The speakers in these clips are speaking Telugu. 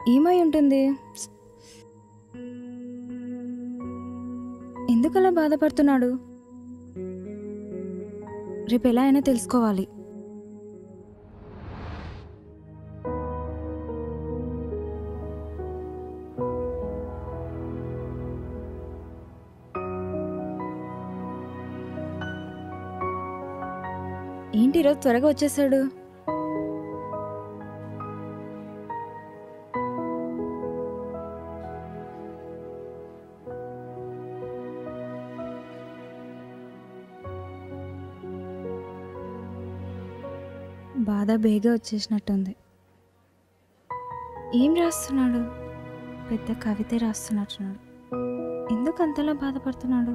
ఏమై ఉంటుంది ఎందుకలా బాధపడుతున్నాడు రేపు ఎలా అయినా తెలుసుకోవాలి ఏంటి ఈరోజు త్వరగా వచ్చేసాడు బాధ బేగా వచ్చేసినట్టుంది ఏం రాస్తున్నాడు పెద్ద కవిత రాస్తున్నట్టున్నాడు ఎందుకు అంతలా బాధపడుతున్నాడు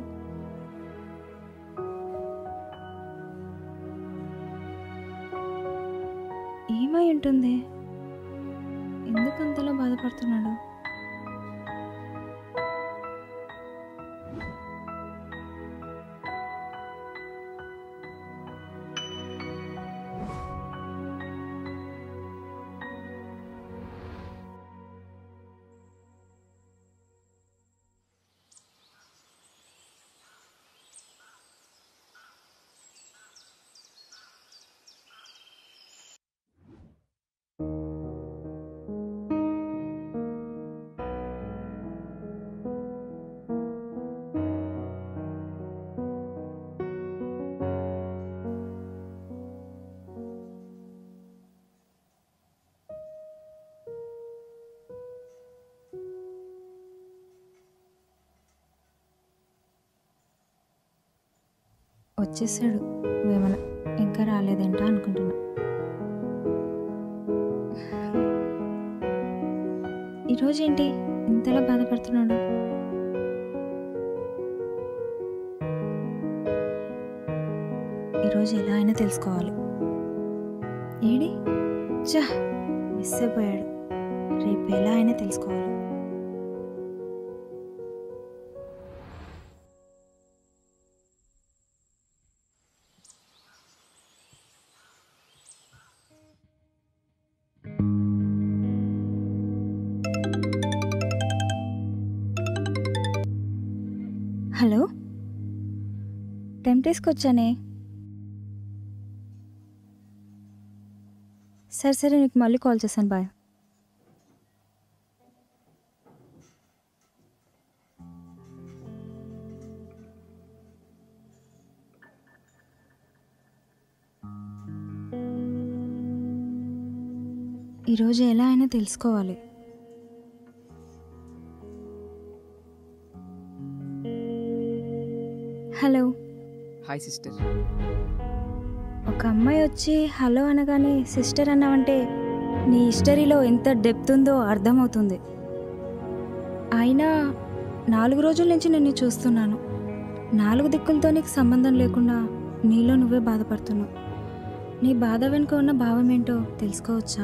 ఏమై ఉంటుంది ఎందుకు అంతలా బాధపడుతున్నాడు వచ్చేసాడు వేమన ఇంకా రాలేదేంటా అనుకుంటున్నా ఈరోజు ఏంటి ఇంతలా బాధపడుతున్నాడు ఈరోజు ఎలా అయినా తెలుసుకోవాలి ఏడి చా మిస్ అయిపోయాడు రేపు ఎలా అయినా తెలుసుకోవాలి హలో టెంప్టేస్కి వచ్చానే సరే సరే నీకు మళ్ళీ కాల్ చేశాను బాయ్ ఈరోజు ఎలా అయినా తెలుసుకోవాలి హలో హాయ్ సిస్టర్ ఒక అమ్మాయి వచ్చి హలో అనగానే సిస్టర్ అన్నావంటే నీ హిస్టరీలో ఎంత డెప్త్ ఉందో అర్థమవుతుంది అయినా నాలుగు రోజుల నుంచి నిన్ను చూస్తున్నాను నాలుగు దిక్కులతో నీకు సంబంధం లేకుండా నీలో నువ్వే బాధపడుతున్నావు నీ బాధ వెనుక ఉన్న భావం ఏంటో తెలుసుకోవచ్చా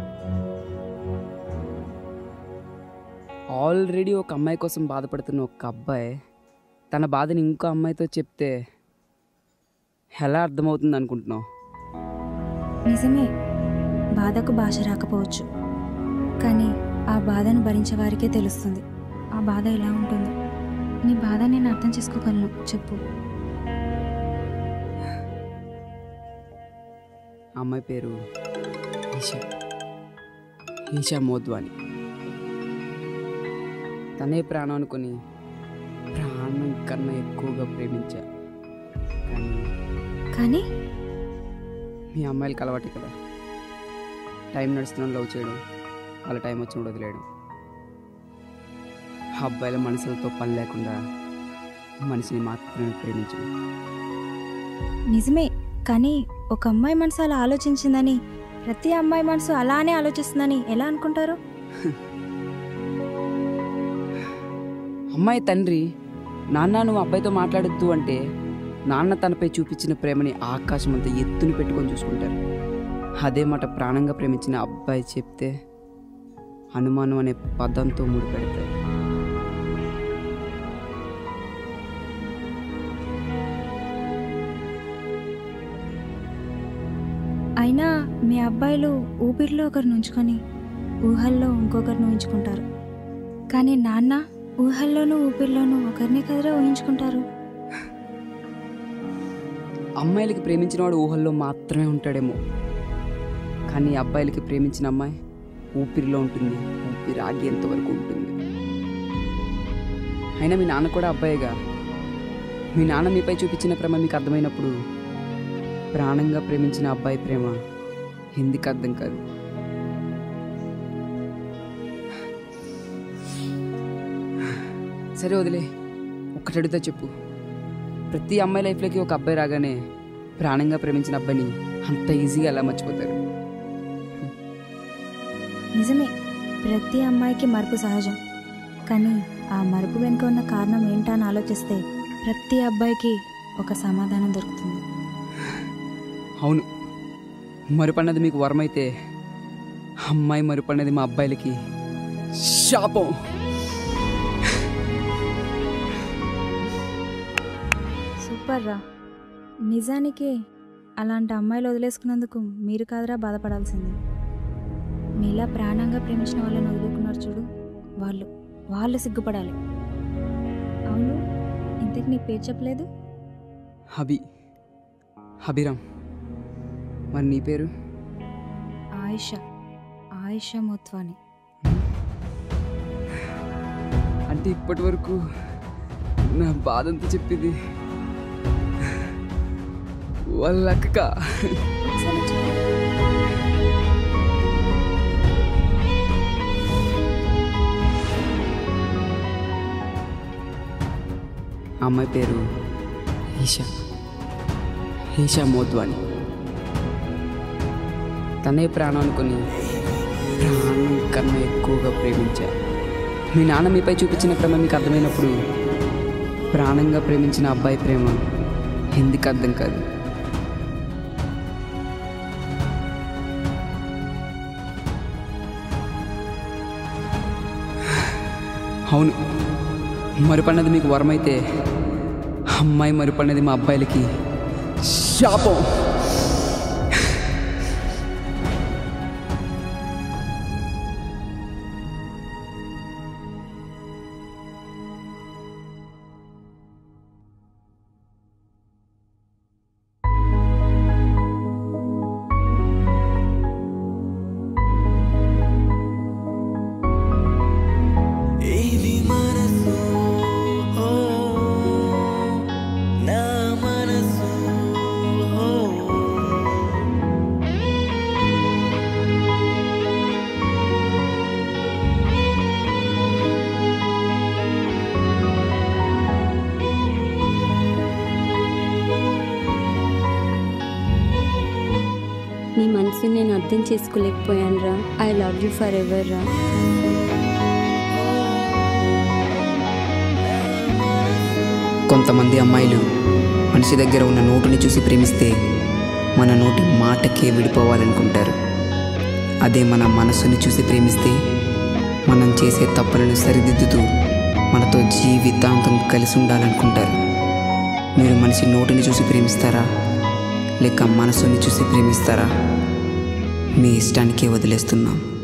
ఆల్రెడీ ఒక అమ్మాయి కోసం బాధపడుతున్న ఒక అబ్బాయి తన బాధని ఇంకో అమ్మాయితో చెప్తే ఎలా అర్థమవుతుంది అనుకుంటున్నావు నిజమే బాధకు భాష రాకపోవచ్చు కానీ ఆ బాధను భరించే వారికే తెలుస్తుంది ఆ బాధ ఎలా ఉంటుందో నీ బాధ నేను అర్థం చేసుకోగలను చెప్పు ఆ అమ్మాయి పేరు ఈషా ఈషా మోద్వాని తనే ప్రాణం అనుకుని ప్రాణం కన్నా ఎక్కువగా ప్రేమించా కానీ కానీ మీ అమ్మాయిలకి అలవాటే కదా టైం నడుస్తున్న లవ్ చేయడం వాళ్ళ టైం వచ్చినప్పుడు వదిలేయడం ఆ అబ్బాయిల మనసులతో పని లేకుండా మనిషిని మాత్రమే ప్రేమించడం నిజమే కానీ ఒక అమ్మాయి మనసు అలా ఆలోచించిందని ప్రతి అమ్మాయి మనసు అలానే ఆలోచిస్తుందని ఎలా అనుకుంటారు అమ్మాయి తండ్రి నాన్న నువ్వు అబ్బాయితో మాట్లాడొద్దు అంటే నాన్న తనపై చూపించిన ప్రేమని ఆకాశం అంతా ఎత్తుని పెట్టుకొని చూసుకుంటారు అదే మాట ప్రాణంగా ప్రేమించిన అబ్బాయి చెప్తే అనుమానం అనే పదంతో ముడిపెడతారు అయినా మీ అబ్బాయిలు ఊపిరిలో ఒకరు నుంచుకొని ఊహల్లో ఇంకొకరిని ఊహించుకుంటారు కానీ నాన్న ఊహల్లోనూ ఊపిరిలోనూ ఒకరినే కదరా ఊహించుకుంటారు అమ్మాయిలకి ప్రేమించిన వాడు ఊహల్లో మాత్రమే ఉంటాడేమో కానీ అబ్బాయిలకి ప్రేమించిన అమ్మాయి ఊపిరిలో ఉంటుంది ఊపిరి ఆగేంత వరకు ఉంటుంది అయినా మీ నాన్న కూడా అబ్బాయిగా మీ నాన్న మీపై చూపించిన ప్రేమ మీకు అర్థమైనప్పుడు ప్రాణంగా ప్రేమించిన అబ్బాయి ప్రేమ ఎందుకు అర్థం కాదు సరే వదిలే ఒక్కటి అడుగుతా చెప్పు ప్రతి అమ్మాయి లైఫ్లోకి ఒక అబ్బాయి రాగానే ప్రాణంగా ప్రేమించిన అబ్బాయిని అంత ఈజీగా ఎలా మర్చిపోతారు నిజమే ప్రతి అమ్మాయికి మరుపు సహజం కానీ ఆ మరుపు వెనుక ఉన్న కారణం ఏంటా అని ఆలోచిస్తే ప్రతి అబ్బాయికి ఒక సమాధానం దొరుకుతుంది అవును మరుపన్నది మీకు వరమైతే అమ్మాయి మరుపన్నది మా అబ్బాయిలకి శాపం సూపర్ రా నిజానికి అలాంటి అమ్మాయిలు వదిలేసుకున్నందుకు మీరు కాదురా బాధపడాల్సింది మీలా ప్రాణంగా ప్రేమించిన వాళ్ళని వదులుకున్నారు చూడు వాళ్ళు వాళ్ళు సిగ్గుపడాలి అవును ఇంతకు నీ పేరు చెప్పలేదు హబి హబిరామ్ మరి నీ పేరు ఆయిషా ఆయిషా మోత్వాని అంటే ఇప్పటి వరకు నా బాధంతా చెప్పింది వాళ్ళ అక్కక ఒకసారి చెప్పు. ఆ అమ్మాయి పేరు ఈషా ఈషా మోద్వాని తనే ప్రాణం అనుకుని ప్రాణం కన్నా ఎక్కువగా ప్రేమించా మీ నాన్న మీపై చూపించిన ప్రేమ మీకు అర్థమైనప్పుడు ప్రాణంగా ప్రేమించిన అబ్బాయి ప్రేమ ఎందుకు అర్థం కాదు అవును మరుపన్నది మీకు వరమైతే అమ్మాయి మరుపన్నది మా అబ్బాయిలకి శాపం ఇది మనసు ఓ నా మనసు ఓ నీ మనసు నేను అర్థం చేసుకోలేకపోయాను రా I love you forever రా కొంతమంది అమ్మాయిలు మనిషి దగ్గర ఉన్న నోటుని చూసి ప్రేమిస్తే మన నోటి మాటకే విడిపోవాలనుకుంటారు అదే మన మనసుని చూసి ప్రేమిస్తే మనం చేసే తప్పులను సరిదిద్దుతూ మనతో జీవితాంతం కలిసి ఉండాలనుకుంటారు మీరు మనిషి నోటిని చూసి ప్రేమిస్తారా లేక మనసుని చూసి ప్రేమిస్తారా మీ ఇష్టానికే వదిలేస్తున్నాం